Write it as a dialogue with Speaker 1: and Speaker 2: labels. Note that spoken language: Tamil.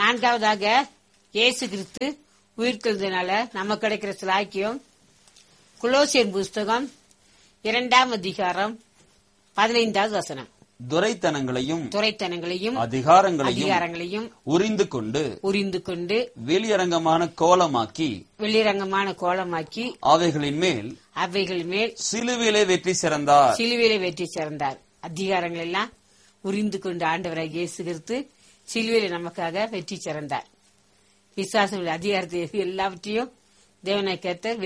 Speaker 1: நான்காவதாக இயேசு கிறிஸ்து உயிர்த்தெழுந்தனால நமக்கு கிடைக்கிற சிலாக்கியம் குலோசியன் புஸ்தகம் இரண்டாம் அதிகாரம் பதினைந்தாவது வசனம்
Speaker 2: துரைத்தனங்களையும்
Speaker 1: துரைத்தனங்களையும்
Speaker 2: அதிகாரங்களையும்
Speaker 1: அதிகாரங்களையும்
Speaker 2: உரிந்து கொண்டு
Speaker 1: உரிந்து கொண்டு
Speaker 2: வெளியரங்கமான கோலமாக்கி
Speaker 1: வெளிரங்கமான கோலமாக்கி
Speaker 2: அவைகளின் மேல்
Speaker 1: அவைகள் மேல்
Speaker 2: சிலுவிலே வெற்றி சிறந்தார்
Speaker 1: சிலுவையில வெற்றி சேர்ந்தார் அதிகாரங்கள் எல்லாம் உரிந்து கொண்டு ஆண்டவராக இயேசு கிறிஸ்து சிலுவையில நமக்காக வெற்றி சிறந்தார் விசுவாசம் அதிகாரத்தை எல்லாவற்றையும் தேவனை கேத்த